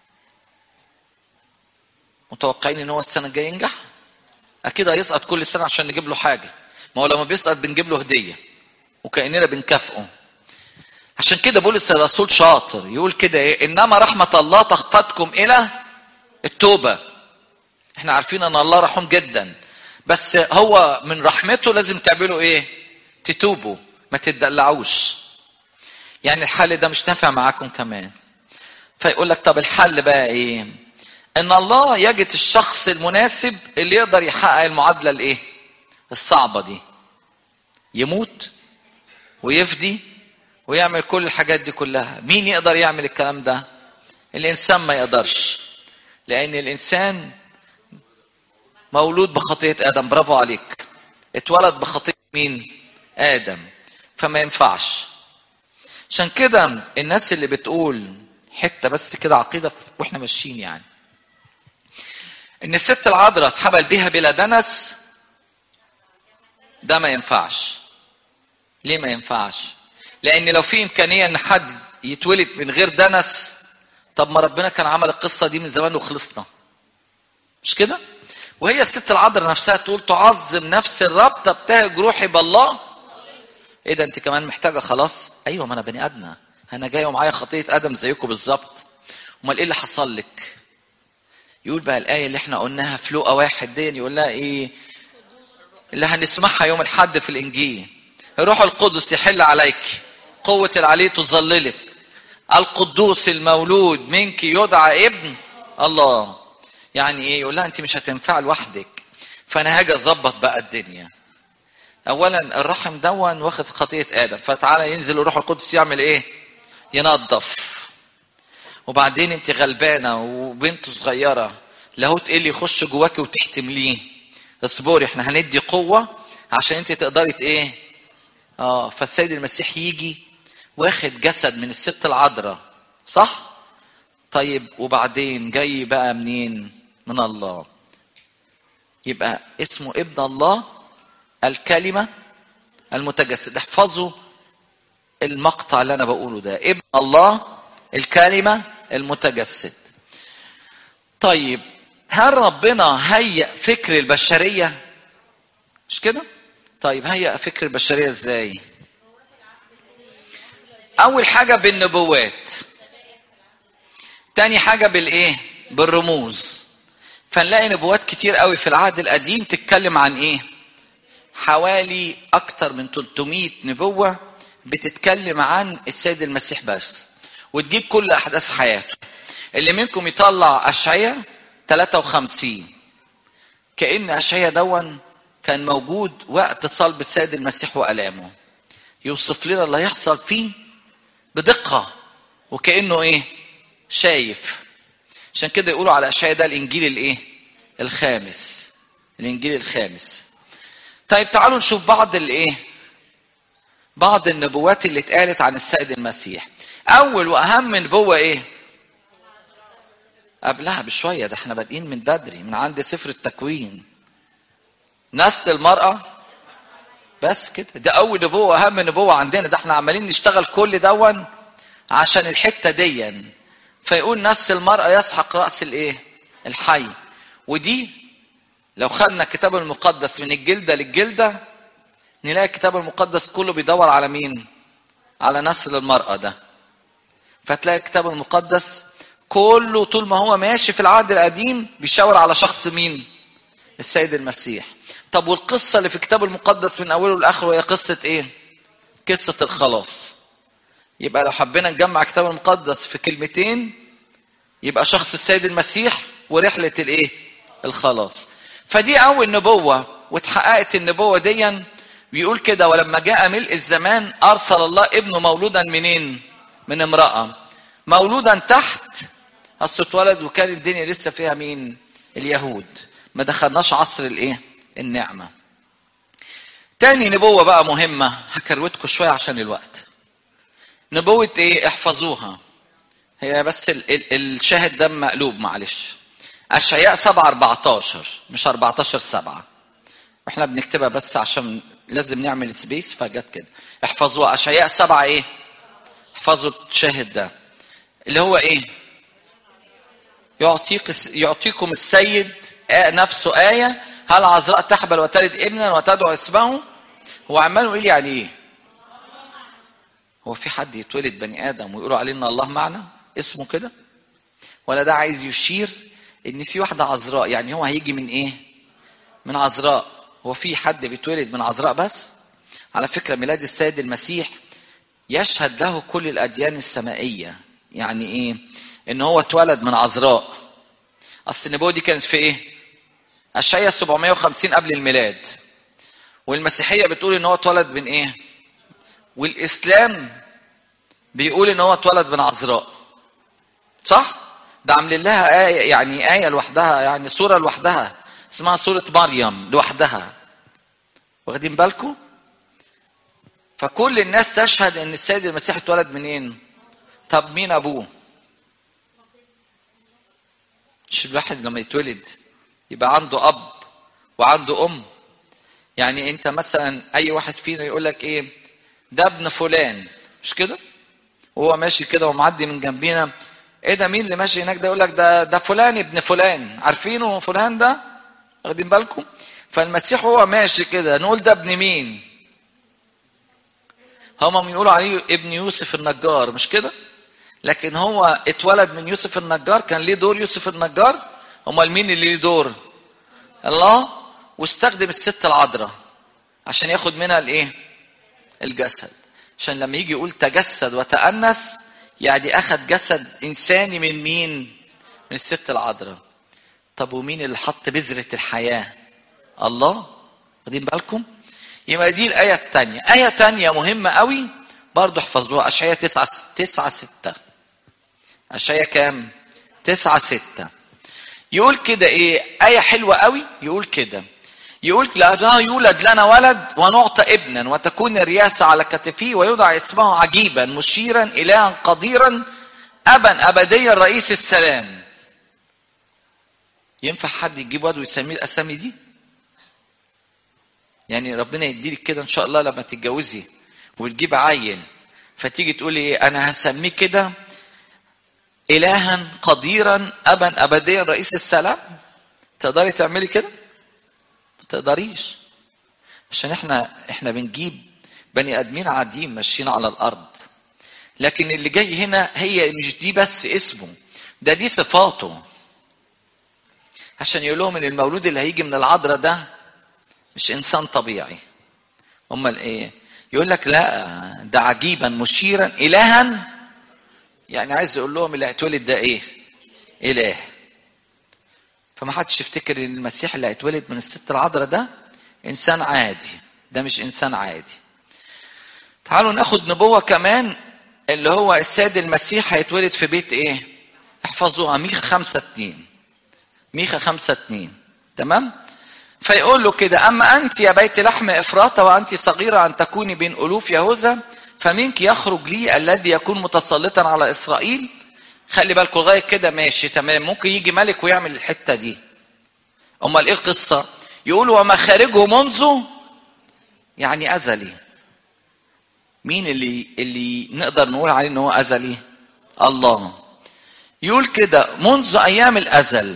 متوقعين ان هو السنه الجايه ينجح اكيد هيسقط كل سنه عشان نجيب له حاجه ما هو لما بيسقط بنجيب له هديه وكاننا بنكافئه عشان كده بولس الرسول شاطر يقول كده ايه انما رحمه الله تقتدكم الى التوبه احنا عارفين ان الله رحوم جدا بس هو من رحمته لازم تعملوا ايه تتوبوا ما تدلعوش يعني الحل ده مش نافع معاكم كمان فيقول لك طب الحل بقى ايه ان الله يجد الشخص المناسب اللي يقدر يحقق المعادله الايه الصعبه دي يموت ويفدي ويعمل كل الحاجات دي كلها مين يقدر يعمل الكلام ده الانسان ما يقدرش لان الانسان مولود بخطيه ادم برافو عليك اتولد بخطيه مين ادم فما ينفعش عشان كده الناس اللي بتقول حته بس كده عقيده واحنا ماشيين يعني ان الست العذراء اتحبل بيها بلا دنس ده ما ينفعش ليه ما ينفعش لان لو في امكانيه ان حد يتولد من غير دنس طب ما ربنا كان عمل القصه دي من زمان وخلصنا مش كده وهي الست العذراء نفسها تقول تعظم نفس الرابطه بتاعي روحي بالله ايه ده انت كمان محتاجه خلاص ايوه ما انا بني ادمه انا جاي ومعايا خطيه ادم زيكم بالظبط امال ايه اللي حصل لك يقول بقى الايه اللي احنا قلناها في لوقا واحد دي يقول لها ايه اللي هنسمعها يوم الحد في الانجيل الروح القدس يحل عليك قوه العلي تظللك القدوس المولود منك يدعى ابن الله يعني ايه يقول لها انت مش هتنفع لوحدك فانا هاجي اظبط بقى الدنيا اولا الرحم دون واخد خطيه ادم فتعالى ينزل الروح القدس يعمل ايه ينظف وبعدين انت غلبانه وبنت صغيره لاهوت ايه اللي يخش جواكي وتحتمليه اصبري احنا هندي قوه عشان انت تقدري ايه اه فالسيد المسيح يجي واخد جسد من الست العذراء صح طيب وبعدين جاي بقى منين من الله يبقى اسمه ابن الله الكلمة المتجسد احفظوا المقطع اللي انا بقوله ده ابن الله الكلمة المتجسد طيب هل ربنا هيأ فكر البشرية مش كده طيب هيأ فكر البشرية ازاي اول حاجة بالنبوات تاني حاجة بالايه بالرموز فنلاقي نبوات كتير قوي في العهد القديم تتكلم عن ايه حوالي اكتر من 300 نبوة بتتكلم عن السيد المسيح بس وتجيب كل احداث حياته اللي منكم يطلع اشعياء 53 كان اشعياء دون كان موجود وقت صلب السيد المسيح والامه يوصف لنا اللي هيحصل فيه بدقه وكانه ايه شايف عشان كده يقولوا على اشعياء ده الانجيل الايه الخامس الانجيل الخامس طيب تعالوا نشوف بعض الايه بعض النبوات اللي اتقالت عن السيد المسيح اول واهم نبوه ايه قبلها بشويه ده احنا بادئين من بدري من عند سفر التكوين نسل المراه بس كده ده اول نبوه اهم نبوه عندنا ده احنا عمالين نشتغل كل دون عشان الحته دي فيقول نسل المراه يسحق راس الايه الحي ودي لو خدنا الكتاب المقدس من الجلده للجلده نلاقي الكتاب المقدس كله بيدور على مين على نسل المراه ده فتلاقي الكتاب المقدس كله طول ما هو ماشي في العهد القديم بيشاور على شخص مين السيد المسيح طب والقصه اللي في الكتاب المقدس من اوله لاخره هي قصه ايه قصه الخلاص يبقى لو حبينا نجمع الكتاب المقدس في كلمتين يبقى شخص السيد المسيح ورحله الايه الخلاص فدي اول نبوه واتحققت النبوه دي بيقول كده ولما جاء ملء الزمان ارسل الله ابنه مولودا منين من امراه مولودا تحت اصل اتولد وكان الدنيا لسه فيها مين اليهود ما دخلناش عصر الايه النعمه تاني نبوة بقى مهمة هكروتكم شوية عشان الوقت نبوة ايه احفظوها هي بس ال ال الشاهد ده مقلوب معلش اشعياء 7 14 مش 14 7 احنا بنكتبها بس عشان لازم نعمل سبيس فجت كده احفظوها اشعياء 7 ايه احفظوا الشاهد ده اللي هو ايه يعطيك يعطيكم السيد نفسه آية هل عذراء تحبل وتلد ابنا وتدعو اسمه هو عمال يقول يعني ايه هو في حد يتولد بني ادم ويقولوا عليه ان الله معنا اسمه كده ولا ده عايز يشير ان في واحده عذراء يعني هو هيجي من ايه من عذراء هو في حد بيتولد من عذراء بس على فكره ميلاد السيد المسيح يشهد له كل الاديان السمائيه يعني ايه ان هو اتولد من عذراء اصل النبوه دي كانت في ايه اشعياء 750 قبل الميلاد والمسيحيه بتقول ان هو اتولد من ايه والاسلام بيقول ان هو اتولد من عذراء صح ده عاملين لها آية يعني آية لوحدها يعني سورة لوحدها اسمها سورة مريم لوحدها واخدين بالكم فكل الناس تشهد ان السيد المسيح اتولد منين طب مين ابوه مش الواحد لما يتولد يبقى عنده اب وعنده ام يعني انت مثلا اي واحد فينا يقول لك ايه ده ابن فلان مش كده وهو ماشي كده ومعدي من جنبينا ايه ده مين اللي ماشي هناك ده يقول لك ده ده فلان ابن فلان عارفينه فلان ده واخدين بالكم فالمسيح هو ماشي كده نقول ده ابن مين هم بيقولوا عليه ابن يوسف النجار مش كده لكن هو اتولد من يوسف النجار كان ليه دور يوسف النجار امال مين اللي ليه دور الله واستخدم الست العذراء عشان ياخد منها الايه الجسد عشان لما يجي يقول تجسد وتأنس يعني اخذ جسد انساني من مين من الست العذراء طب ومين اللي حط بذرة الحياة الله واخدين بالكم يبقى دي الآية الثانية آية تانية مهمة قوي برضو احفظوها أشعية تسعة تسعة ستة أشعية كام تسعة ستة يقول كده إيه آية حلوة قوي يقول كده يقول لا يولد لنا ولد ونعطى ابنا وتكون الرياسة على كتفه ويدعى اسمه عجيبا مشيرا إلها قديرا أبا أبديا رئيس السلام ينفع حد يجيب واد ويسميه الأسامي دي يعني ربنا يديلك كده إن شاء الله لما تتجوزي وتجيب عيل فتيجي تقولي إيه أنا هسميه كده إلها قديرا أبا أبديا رئيس السلام تقدري تعملي كده؟ ما تقدريش عشان احنا احنا بنجيب بني ادمين عاديين ماشيين على الارض لكن اللي جاي هنا هي مش دي بس اسمه ده دي صفاته عشان يقول لهم ان المولود اللي هيجي من العذراء ده مش انسان طبيعي امال ايه يقول لك لا ده عجيبا مشيرا الها يعني عايز يقول لهم اللي هيتولد ده ايه اله فما حدش يفتكر ان المسيح اللي هيتولد من الست العذراء ده انسان عادي ده مش انسان عادي تعالوا ناخد نبوه كمان اللي هو السيد المسيح هيتولد في بيت ايه احفظوها ميخا خمسة اتنين ميخا خمسة اتنين تمام فيقول له كده اما انت يا بيت لحم افراطه وانت صغيره ان تكوني بين الوف يهوذا فمنك يخرج لي الذي يكون متسلطا على اسرائيل خلي بالكم لغايه كده ماشي تمام ممكن يجي ملك ويعمل الحته دي امال ايه القصه يقول ومخارجه منذ يعني ازلي مين اللي اللي نقدر نقول عليه ان هو ازلي الله يقول كده منذ ايام الازل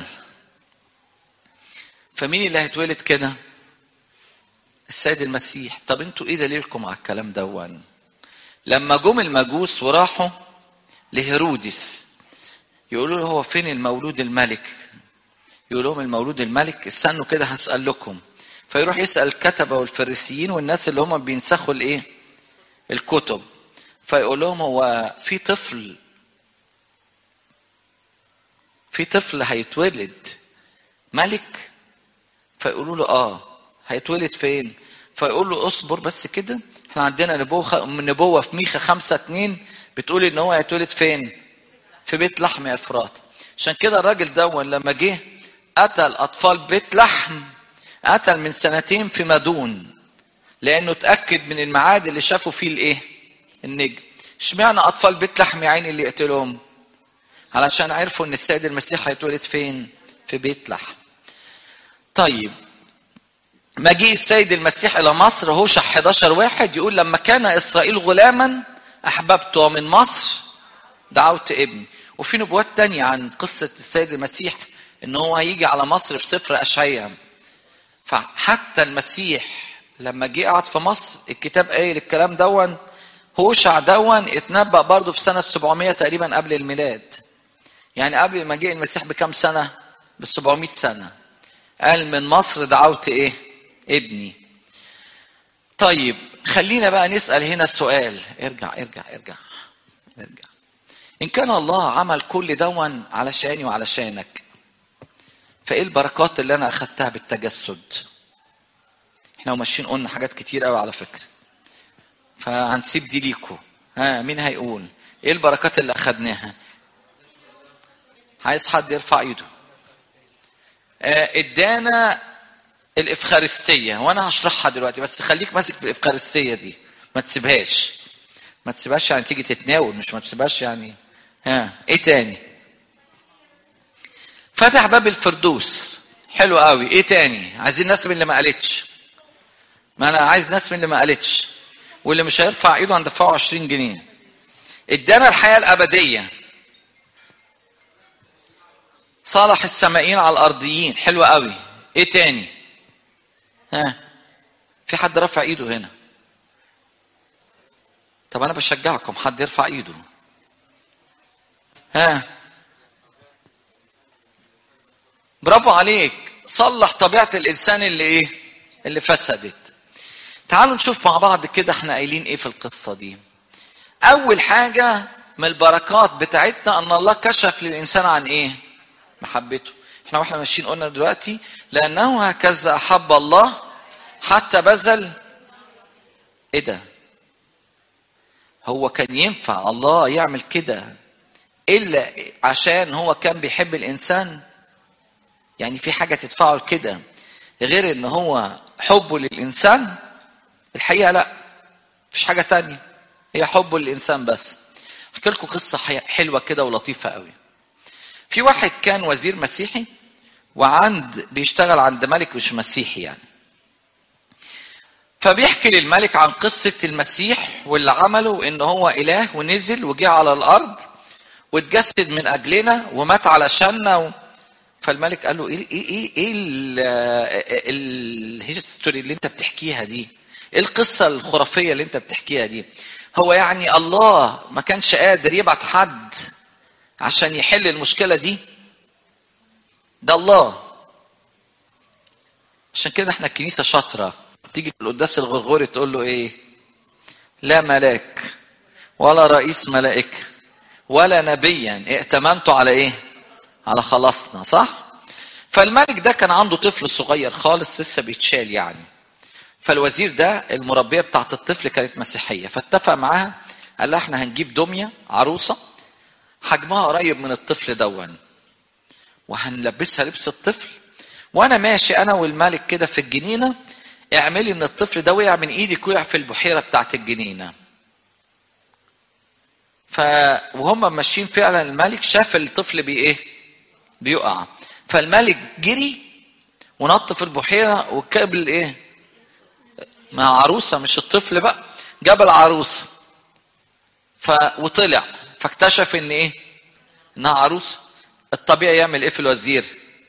فمين اللي هيتولد كده السيد المسيح طب انتوا ايه دليلكم على الكلام دون لما جم المجوس وراحوا لهيرودس يقولوا له هو فين المولود الملك يقول لهم المولود الملك استنوا كده هسأل لكم فيروح يسأل الكتبة والفريسيين والناس اللي هم بينسخوا الايه الكتب فيقول لهم هو في طفل في طفل هيتولد ملك فيقولوا له اه هيتولد فين فيقول له اصبر بس كده احنا عندنا نبوه نبوه في ميخا خمسة اتنين بتقول ان هو هيتولد فين في بيت لحم افراط عشان كده الراجل ده لما جه قتل اطفال بيت لحم قتل من سنتين في مدون لانه اتاكد من الميعاد اللي شافوا فيه الايه النجم اشمعنى اطفال بيت لحم يا عيني اللي يقتلهم علشان عرفوا ان السيد المسيح هيتولد فين في بيت لحم طيب مجيء السيد المسيح الى مصر هوشع 11 واحد يقول لما كان اسرائيل غلاما احببته ومن مصر دعوت ابني وفي نبوات تانية عن قصة السيد المسيح ان هو هيجي على مصر في سفر اشعياء فحتى المسيح لما جه قعد في مصر الكتاب قايل الكلام دون هوشع دون اتنبأ برضه في سنة 700 تقريبا قبل الميلاد يعني قبل ما جه المسيح بكام سنة ب 700 سنة قال من مصر دعوت ايه ابني طيب خلينا بقى نسأل هنا السؤال ارجع ارجع ارجع ارجع إن كان الله عمل كل دون علشاني وعلشانك فإيه البركات اللي أنا أخدتها بالتجسد احنا وماشيين قلنا حاجات كتير قوي على فكرة فهنسيب دي ليكوا ها مين هيقول ايه البركات اللي اخدناها عايز حد يرفع ايده آه، ادانا الافخارستيه وانا هشرحها دلوقتي بس خليك ماسك في الافخارستيه دي ما تسيبهاش ما تسيبهاش يعني تيجي تتناول مش ما تسيبهاش يعني ها ايه تاني فتح باب الفردوس حلو قوي ايه تاني عايزين ناس من اللي ما قالتش ما انا عايز ناس من اللي ما قالتش واللي مش هيرفع ايده هندفعه 20 جنيه ادانا الحياه الابديه صالح السمائيين على الارضيين حلو قوي ايه تاني ها في حد رفع ايده هنا طب انا بشجعكم حد يرفع ايده ها برافو عليك صلح طبيعه الانسان اللي ايه اللي فسدت تعالوا نشوف مع بعض كده احنا قايلين ايه في القصه دي اول حاجه من البركات بتاعتنا ان الله كشف للانسان عن ايه محبته احنا واحنا ماشيين قلنا دلوقتي لانه هكذا احب الله حتى بذل ايه ده هو كان ينفع الله يعمل كده الا عشان هو كان بيحب الانسان يعني في حاجه تدفعه لكده غير ان هو حبه للانسان الحقيقه لا مش حاجه تانية هي حبه للانسان بس احكي لكم قصه حلوه كده ولطيفه قوي في واحد كان وزير مسيحي وعند بيشتغل عند ملك مش مسيحي يعني فبيحكي للملك عن قصة المسيح واللي عمله ان هو اله ونزل وجه على الارض واتجسد من اجلنا ومات علشاننا و... فالملك قال له ايه ايه ايه ايه الهيستوري اللي انت بتحكيها دي؟ ايه القصة الخرافية اللي انت بتحكيها دي؟ هو يعني الله ما كانش قادر يبعت حد عشان يحل المشكلة دي؟ ده الله عشان كده احنا الكنيسة شاطرة تيجي في القداس الغرغوري تقول له ايه؟ لا ملاك ولا رئيس ملائكة ولا نبيا ائتمنت على ايه؟ على خلاصنا صح؟ فالملك ده كان عنده طفل صغير خالص لسه بيتشال يعني فالوزير ده المربيه بتاعت الطفل كانت مسيحيه فاتفق معاها قال لها احنا هنجيب دميه عروسه حجمها قريب من الطفل دون وهنلبسها لبس الطفل وانا ماشي انا والملك كده في الجنينه اعملي ان الطفل ده وقع من ايدك وقع في البحيره بتاعت الجنينه ف وهم ماشيين فعلا الملك شاف الطفل بي ايه بيقع فالملك جري ونط في البحيره وكابل ايه مع عروسه مش الطفل بقى جاب العروسه ف وطلع فاكتشف ان ايه انها عروسه الطبيعي يعمل ايه في الوزير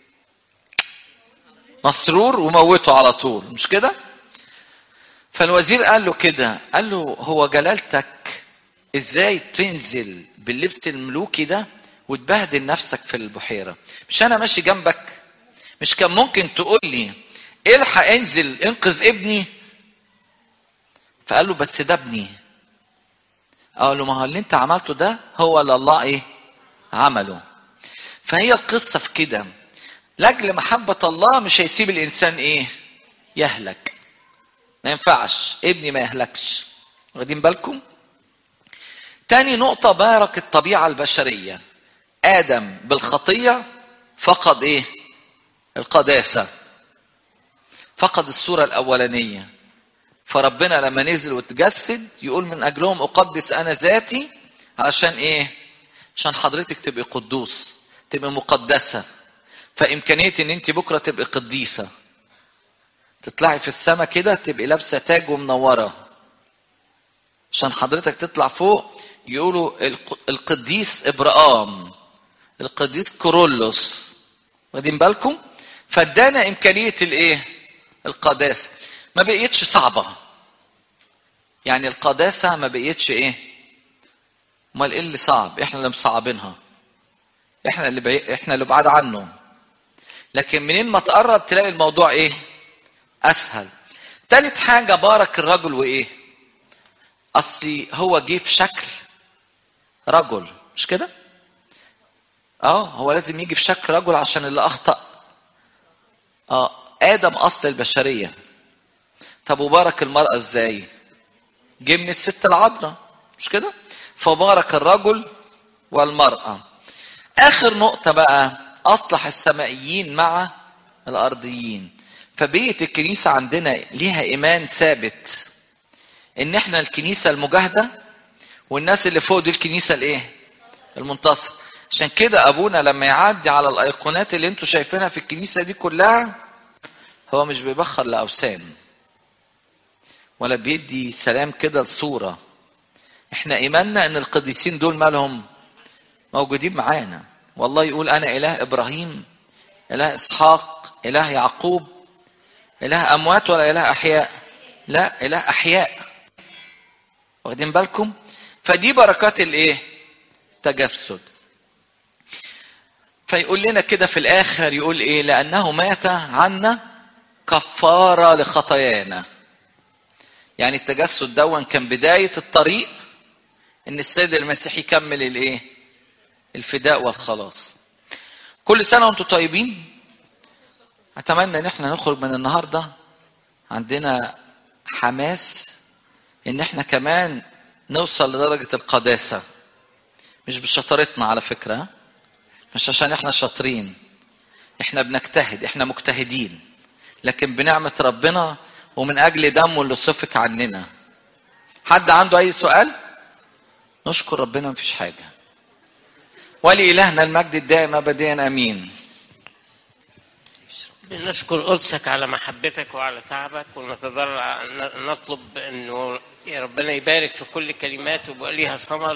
مسرور وموته على طول مش كده فالوزير قال له كده قال له هو جلالتك ازاي تنزل باللبس الملوكي ده وتبهدل نفسك في البحيره مش انا ماشي جنبك مش كان ممكن تقول لي الحق انزل انقذ ابني فقال له بس ده ابني قال له ما هو اللي انت عملته ده هو اللي الله ايه عمله فهي القصة في كده لاجل محبة الله مش هيسيب الانسان ايه يهلك ما ينفعش ابني ما يهلكش واخدين بالكم تاني نقطة بارك الطبيعة البشرية آدم بالخطية فقد إيه؟ القداسة فقد الصورة الأولانية فربنا لما نزل وتجسد يقول من أجلهم أقدس أنا ذاتي علشان إيه؟ عشان حضرتك تبقي قدوس تبقي مقدسة فإمكانية إن أنت بكرة تبقي قديسة تطلعي في السماء كده تبقي لابسة تاج ومنورة عشان حضرتك تطلع فوق يقولوا القديس إبرام القديس كورولوس واخدين بالكم فادانا امكانيه الايه القداسه ما بقيتش صعبه يعني القداسه ما بقيتش ايه امال ايه اللي صعب احنا اللي مصعبينها احنا اللي بي... احنا اللي بعاد عنه لكن منين ما تقرب تلاقي الموضوع ايه اسهل تالت حاجه بارك الرجل وايه اصلي هو جه في شكل رجل مش كده اه هو لازم يجي في شكل رجل عشان اللي اخطا اه ادم اصل البشريه طب وبارك المراه ازاي جه من الست العذراء مش كده فبارك الرجل والمراه اخر نقطه بقى اصلح السمائيين مع الارضيين فبيت الكنيسه عندنا ليها ايمان ثابت ان احنا الكنيسه المجاهده والناس اللي فوق دي الكنيسه الايه المنتصر عشان كده ابونا لما يعدي على الايقونات اللي انتوا شايفينها في الكنيسه دي كلها هو مش بيبخر لاوثان ولا بيدي سلام كده لصوره احنا ايماننا ان القديسين دول مالهم موجودين معانا والله يقول انا اله ابراهيم اله اسحاق اله يعقوب اله اموات ولا اله احياء لا اله احياء واخدين بالكم فدي بركات الايه تجسد فيقول لنا كده في الاخر يقول ايه لانه مات عنا كفاره لخطايانا يعني التجسد دون كان بدايه الطريق ان السيد المسيح يكمل الايه الفداء والخلاص كل سنه وانتم طيبين اتمنى ان احنا نخرج من النهارده عندنا حماس ان احنا كمان نوصل لدرجه القداسه مش بشطارتنا على فكره مش عشان احنا شاطرين احنا بنجتهد احنا مجتهدين لكن بنعمه ربنا ومن اجل دمه اللي سفك عننا حد عنده اي سؤال نشكر ربنا مفيش حاجه ولإلهنا المجد الدائم ابديا امين بنشكر قدسك على محبتك وعلى تعبك ونتضرع نطلب انه يا ربنا يبارك في كل كلمات ويبقى ليها ثمر